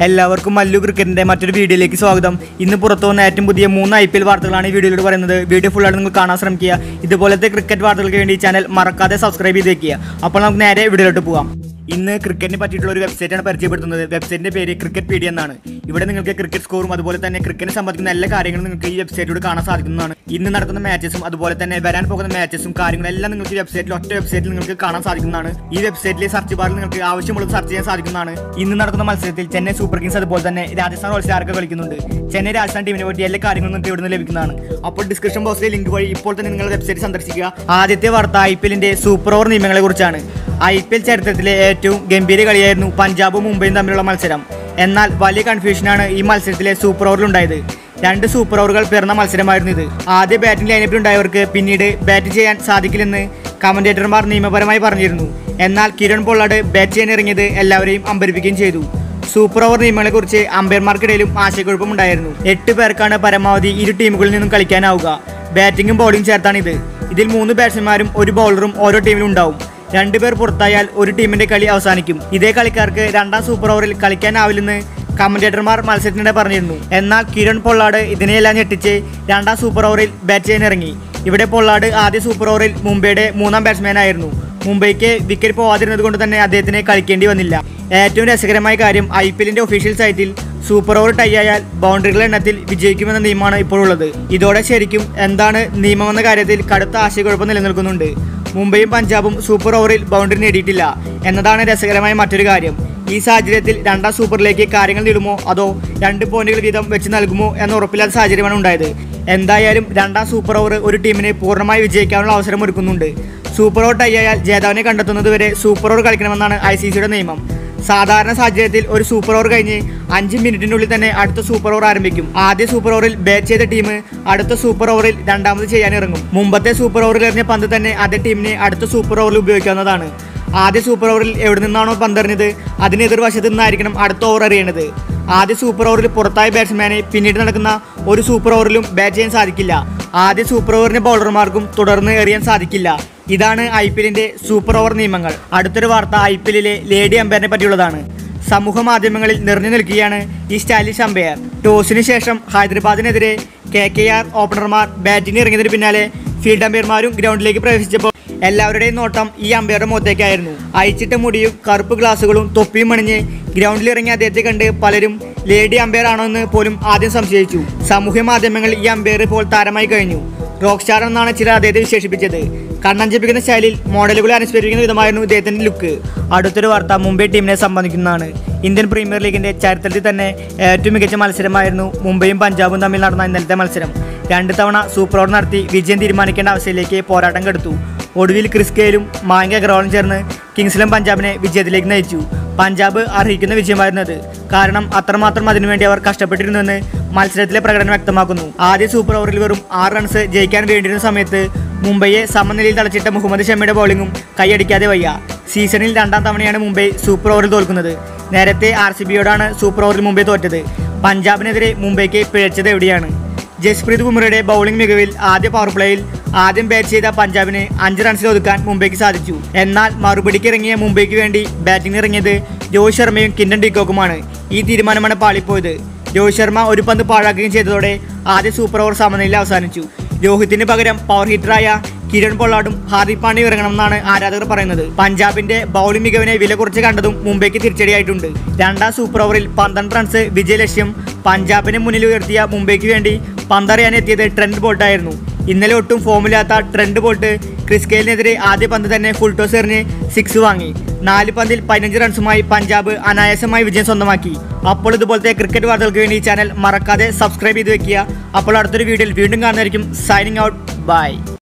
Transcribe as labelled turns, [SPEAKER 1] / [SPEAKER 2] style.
[SPEAKER 1] എല്ലാവർക്കും മല്ലു ക്രിക്കറ്റിന്റെ മറ്റൊരു വീഡിയോയിലേക്ക് സ്വാഗതം ഇന്ന് പുറത്തു വന്ന ഏറ്റവും പുതിയ മൂന്ന് ഐ പി എൽ വാർത്തകളാണ് ഈ വീഡിയോയിലൂടെ പറയുന്നത് വീഡിയോ ഫുള്ളായിട്ട് നിങ്ങൾ കാണാൻ ശ്രമിക്കുക ഇതുപോലത്തെ ക്രിക്കറ്റ് വാർത്തകൾക്ക് വേണ്ടി ഈ ചാനൽ മറക്കാതെ സബ്സ്ക്രൈബ് ചെയ്ത് വെക്കുക അപ്പോൾ നമുക്ക് നേരെ വീഡിയോയിലോട്ട് പോകാം ഇന്ന് ക്രിക്കറ്റിനെ പറ്റിയിട്ടുള്ള ഒരു വെബ്സൈറ്റാണ് പരിചയപ്പെടുത്തുന്നത് വെബ്സൈറ്റിന്റെ പേര് ക്രിക്കറ്റ് പീഡിയ എന്നാണ് ഇവിടെ നിങ്ങൾക്ക് ക്രിക്കറ്റ് സ്കോറും അതുപോലെ തന്നെ ക്രിക്കറ്റിനെ സംബന്ധിക്കുന്ന എല്ലാ കാര്യങ്ങളും നിങ്ങൾക്ക് ഈ വെബ്സൈറ്റിലൂടെ കാണാൻ സാധിക്കുന്നതാണ് ഇന്ന് നടക്കുന്ന മാച്ചസും അതുപോലെ തന്നെ വരാൻ പോകുന്ന മാച്ചസും കാര്യങ്ങളും എല്ലാം നിങ്ങൾക്ക് ഈ വെബ്സൈറ്റിൽ ഒറ്റ വെബ്സൈറ്റിൽ നിങ്ങൾക്ക് കാണാൻ സാധിക്കുന്നതാണ് ഈ വെബ്സൈറ്റിലെ സെർച്ച് ബാറിൽ നിങ്ങൾക്ക് ആവശ്യമുള്ളത് സെർച്ച് ചെയ്യാൻ സാധിക്കുന്നതാണ് ഇന്ന് നടക്കുന്ന മത്സരത്തിൽ ചെന്നൈ സൂപ്പർ കിങ്സ് അതുപോലെ തന്നെ രാജസ്ഥാൻ റോയൽസ് ആരൊക്കെ കളിക്കുന്നുണ്ട് ചെന്നൈ രാജസ്ഥാൻ ടീമിനെ പറ്റി എല്ലാ കാര്യങ്ങളും നിങ്ങൾക്ക് ഇവിടെ നിന്ന് ലഭിക്കുന്നതാണ് അപ്പോൾ ഡിസ്ക്രിപ്ഷൻ ബോക്സിലെ ലിങ്ക് വഴി ഇപ്പോൾ തന്നെ നിങ്ങളുടെ വെബ്സൈറ്റ് സന്ദർശിക്കുക ആദ്യത്തെ വാർത്ത ഐ പി എല്ലിന്റെ സൂപ്പർ ഓവർ നിയമങ്ങളെ കുറിച്ചാണ് ഐ പി എൽ ചരിത്രത്തിലെ ഏറ്റവും ഗംഭീര കളിയായിരുന്നു പഞ്ചാബും മുംബൈയും തമ്മിലുള്ള മത്സരം എന്നാൽ വലിയ കൺഫ്യൂഷനാണ് ഈ മത്സരത്തിലെ സൂപ്പർ ഓവറിലുണ്ടായത് രണ്ട് സൂപ്പർ ഓവറുകൾ പിറന്ന മത്സരമായിരുന്നു ഇത് ആദ്യ ബാറ്റിംഗ് ലൈനപ്പിൽ ഉണ്ടായവർക്ക് പിന്നീട് ബാറ്റ് ചെയ്യാൻ സാധിക്കില്ലെന്ന് കമന്റേറ്റർമാർ നിയമപരമായി പറഞ്ഞിരുന്നു എന്നാൽ കിരൺ പൊള്ളാട് ബാറ്റ് ചെയ്യാൻ ഇറങ്ങിയത് എല്ലാവരെയും അമ്പരിപ്പിക്കുകയും ചെയ്തു സൂപ്പർ ഓവർ നിയമങ്ങളെക്കുറിച്ച് അമ്പയർമാർക്കിടയിലും ആശയക്കുഴപ്പമുണ്ടായിരുന്നു എട്ട് പേർക്കാണ് പരമാവധി ഇരു ടീമുകളിൽ നിന്നും കളിക്കാനാവുക ബാറ്റിംഗും ബൗളിംഗും ചേർത്താണിത് ഇതിൽ മൂന്ന് ബാറ്റ്സ്മാൻമാരും ഒരു ബൗളറും ഓരോ ടീമിലും ഉണ്ടാവും രണ്ടുപേർ പുറത്തായാൽ ഒരു ടീമിന്റെ കളി അവസാനിക്കും ഇതേ കളിക്കാർക്ക് രണ്ടാം സൂപ്പർ ഓവറിൽ കളിക്കാനാവില്ലെന്ന് കമന്റേറ്റർമാർ മത്സരത്തിനിടെ പറഞ്ഞിരുന്നു എന്നാൽ കിരൺ പൊള്ളാട് ഇതിനെയെല്ലാം ഞെട്ടിച്ച് രണ്ടാം സൂപ്പർ ഓവറിൽ ബാറ്റ് ചെയ്യാൻ ഇറങ്ങി ഇവിടെ പൊള്ളാട് ആദ്യ സൂപ്പർ ഓവറിൽ മുംബൈയുടെ മൂന്നാം ബാറ്റ്സ്മാനായിരുന്നു മുംബൈക്ക് വിക്കറ്റ് പോവാതിരുന്നത് കൊണ്ട് തന്നെ അദ്ദേഹത്തിന് കളിക്കേണ്ടി വന്നില്ല ഏറ്റവും രസകരമായ കാര്യം ഐ പി എല്ലിന്റെ ഒഫീഷ്യൽ സൈറ്റിൽ സൂപ്പർ ഓവർ ടൈ ആയാൽ ബൗണ്ടറികളുടെ എണ്ണത്തിൽ വിജയിക്കുമെന്ന നിയമമാണ് ഇപ്പോഴുള്ളത് ഇതോടെ ശരിക്കും എന്താണ് നിയമമെന്ന കാര്യത്തിൽ കടുത്ത ആശയക്കുഴപ്പം നിലനിൽക്കുന്നുണ്ട് മുംബൈയും പഞ്ചാബും സൂപ്പർ ഓവറിൽ ബൗണ്ടറി നേടിയിട്ടില്ല എന്നതാണ് രസകരമായ മറ്റൊരു കാര്യം ഈ സാഹചര്യത്തിൽ രണ്ടാം സൂപ്പറിലേക്ക് കാര്യങ്ങൾ നീളുമോ അതോ രണ്ട് പോയിന്റുകൾ വീതം വെച്ച് നൽകുമോ എന്ന ഉറപ്പില്ലാത്ത സാഹചര്യമാണ് ഉണ്ടായത് എന്തായാലും രണ്ടാം സൂപ്പർ ഓവർ ഒരു ടീമിന് പൂർണ്ണമായി വിജയിക്കാനുള്ള അവസരം ഒരുക്കുന്നുണ്ട് സൂപ്പർ ഓവർ ടൈ ആയാൽ ജേതാവിനെ കണ്ടെത്തുന്നതുവരെ സൂപ്പർ ഓവർ കളിക്കണമെന്നാണ് ഐ സി സിയുടെ നിയമം സാധാരണ സാഹചര്യത്തിൽ ഒരു സൂപ്പർ ഓവർ കഴിഞ്ഞ് അഞ്ച് മിനിറ്റിനുള്ളിൽ തന്നെ അടുത്ത സൂപ്പർ ഓവർ ആരംഭിക്കും ആദ്യ സൂപ്പർ ഓവറിൽ ബാറ്റ് ചെയ്ത ടീം അടുത്ത സൂപ്പർ ഓവറിൽ രണ്ടാമത് ചെയ്യാൻ ഇറങ്ങും മുമ്പത്തെ സൂപ്പർ ഓവറിൽ എറിഞ്ഞ പന്ത് തന്നെ അതേ ടീമിനെ അടുത്ത സൂപ്പർ ഓവറിൽ ഉപയോഗിക്കാവുന്നതാണ് ആദ്യ സൂപ്പർ ഓവറിൽ എവിടെ നിന്നാണോ പന്തെറിഞ്ഞത് അതിന് എതിർവശത്ത് നിന്നായിരിക്കണം അടുത്ത ഓവർ എറിയേണ്ടത് ആദ്യ സൂപ്പർ ഓവറിൽ പുറത്തായ ബാറ്റ്സ്മാനെ പിന്നീട് നടക്കുന്ന ഒരു സൂപ്പർ ഓവറിലും ബാറ്റ് ചെയ്യാൻ സാധിക്കില്ല ആദ്യ സൂപ്പർ ഓവറിന്റെ ബൗളർമാർക്കും തുടർന്ന് എറിയാൻ സാധിക്കില്ല ഇതാണ് ഐ പി എല്ലിന്റെ സൂപ്പർ ഓവർ നിയമങ്ങൾ അടുത്തൊരു വാർത്ത ഐ പി എല്ലിലെ ലേഡി അമ്പയറിനെ പറ്റിയുള്ളതാണ് സമൂഹ മാധ്യമങ്ങളിൽ നിറഞ്ഞു നിൽക്കുകയാണ് ഈ സ്റ്റൈലിഷ് അമ്പയർ ടോസിന് ശേഷം ഹൈദരാബാദിനെതിരെ കെ കെ ആർ ഓപ്പണർമാർ ബാറ്റിംഗ് ഇറങ്ങിയതിന് പിന്നാലെ ഫീൽഡ് അമ്പയർമാരും ഗ്രൗണ്ടിലേക്ക് പ്രവേശിച്ചപ്പോൾ എല്ലാവരുടെയും നോട്ടം ഈ അമ്പയറുടെ മുഖത്തേക്കായിരുന്നു അയച്ചിട്ട മുടിയും കറുപ്പ് ഗ്ലാസുകളും തൊപ്പിയും മണിഞ്ഞ് ഗ്രൗണ്ടിൽ ഇറങ്ങിയ അദ്ദേഹത്തെ കണ്ട് പലരും ലേഡി അമ്പയർ ആണോ എന്ന് പോലും ആദ്യം സംശയിച്ചു സാമൂഹ്യ മാധ്യമങ്ങളിൽ ഈ അമ്പയർ ഇപ്പോൾ താരമായി കഴിഞ്ഞു റോക്ക് സ്റ്റാർ എന്നാണ് ചിലർ അദ്ദേഹത്തെ വിശേഷിപ്പിച്ചത് കണ്ണഞ്ചിപ്പിക്കുന്ന ശൈലിയിൽ മോഡലുകളെ അനുസ്മരിപ്പിക്കുന്ന വിധമായിരുന്നു ഇദ്ദേഹത്തിന്റെ ലുക്ക് അടുത്തൊരു വാർത്ത മുംബൈ ടീമിനെ സംബന്ധിക്കുന്നതാണ് ഇന്ത്യൻ പ്രീമിയർ ലീഗിന്റെ ചരിത്രത്തിൽ തന്നെ ഏറ്റവും മികച്ച മത്സരമായിരുന്നു മുംബൈയും പഞ്ചാബും തമ്മിൽ നടന്ന ഇന്നലത്തെ മത്സരം രണ്ട് തവണ സൂപ്പർ ഓവർ നടത്തി വിജയം തീരുമാനിക്കേണ്ട അവസ്ഥയിലേക്ക് പോരാട്ടം കെടുത്തു ഒടുവിൽ ക്രിസ് ഗെയിലും മാങ്ക് അഗ്രവാളും ചേർന്ന് കിങ്സിലും പഞ്ചാബിനെ വിജയത്തിലേക്ക് നയിച്ചു പഞ്ചാബ് അർഹിക്കുന്ന വിജയമായിരുന്നത് കാരണം അത്രമാത്രം അതിനുവേണ്ടി അവർ കഷ്ടപ്പെട്ടിരുന്നുവെന്ന് മത്സരത്തിലെ പ്രകടനം വ്യക്തമാക്കുന്നു ആദ്യ സൂപ്പർ ഓവറിൽ വെറും ആറ് റൺസ് ജയിക്കാൻ വേണ്ടിയിരുന്ന സമയത്ത് മുംബൈയെ സമനിലയിൽ തളച്ചിട്ട മുഹമ്മദ് ഷമിയുടെ ബൗളിംഗും കൈയടിക്കാതെ വയ്യ സീസണിൽ രണ്ടാം തവണയാണ് മുംബൈ സൂപ്പർ ഓവറിൽ തോൽക്കുന്നത് നേരത്തെ ആർ സി ബിയോടാണ് സൂപ്പർ ഓവറിൽ മുംബൈ തോറ്റത് പഞ്ചാബിനെതിരെ മുംബൈക്ക് പിഴച്ചത് എവിടെയാണ് ജസ്പ്രീത് ബുംറയുടെ ബൗളിംഗ് മികവിൽ ആദ്യ പവർ പ്ലേയിൽ ആദ്യം ബാറ്റ് ചെയ്ത പഞ്ചാബിന് അഞ്ച് റൺസിൽ ഒതുക്കാൻ മുംബൈക്ക് സാധിച്ചു എന്നാൽ മറുപടിക്ക് ഇറങ്ങിയ മുംബൈക്ക് വേണ്ടി ബാറ്റിംഗ് ഇറങ്ങിയത് രോഹിത് ശർമ്മയും കിൻഡൻ ഡിക്കോക്കുമാണ് ഈ തീരുമാനമാണ് പാളിപ്പോയത് രോഹിത് ശർമ്മ ഒരു പന്ത് പാഴാക്കുകയും ചെയ്തതോടെ ആദ്യ സൂപ്പർ ഓവർ സമനിലയിൽ അവസാനിച്ചു രോഹിത്തിന് പകരം പവർ ഹിറ്ററായ കിരൺ പൊള്ളാടും ഹാർദിക് പാണ്ഡ്യ ഇറങ്ങണമെന്നാണ് ആരാധകർ പറയുന്നത് പഞ്ചാബിന്റെ ബൗളിംഗ് മികവിനെ വില കുറച്ച് കണ്ടതും മുംബൈക്ക് തിരിച്ചടിയായിട്ടുണ്ട് രണ്ടാം സൂപ്പർ ഓവറിൽ പന്ത്രണ്ട് റൺസ് വിജയലക്ഷ്യം പഞ്ചാബിന് മുന്നിൽ ഉയർത്തിയ മുംബൈക്ക് വേണ്ടി പന്തറിയാനെത്തിയത് ട്രെൻഡ് ബോൾട്ടായിരുന്നു ഇന്നലെ ഒട്ടും ഫോമില്ലാത്ത ട്രെൻഡ് ബോൾട്ട് ക്രിസ്കെയിലിനെതിരെ ആദ്യ പന്ത് തന്നെ ഫുൾ ടോസ് എറിഞ്ഞ് സിക്സ് വാങ്ങി നാല് പന്തിൽ പതിനഞ്ച് റൺസുമായി പഞ്ചാബ് അനായാസമായി വിജയം സ്വന്തമാക്കി അപ്പോൾ ഇതുപോലത്തെ ക്രിക്കറ്റ് വാർത്തകൾക്ക് വേണ്ടി ഈ ചാനൽ മറക്കാതെ സബ്സ്ക്രൈബ് ചെയ്ത് വെക്കുക അപ്പോൾ അടുത്തൊരു വീഡിയോയിൽ വീണ്ടും കാണുന്നതായിരിക്കും സൈനിങ് ഔട്ട് ബൈ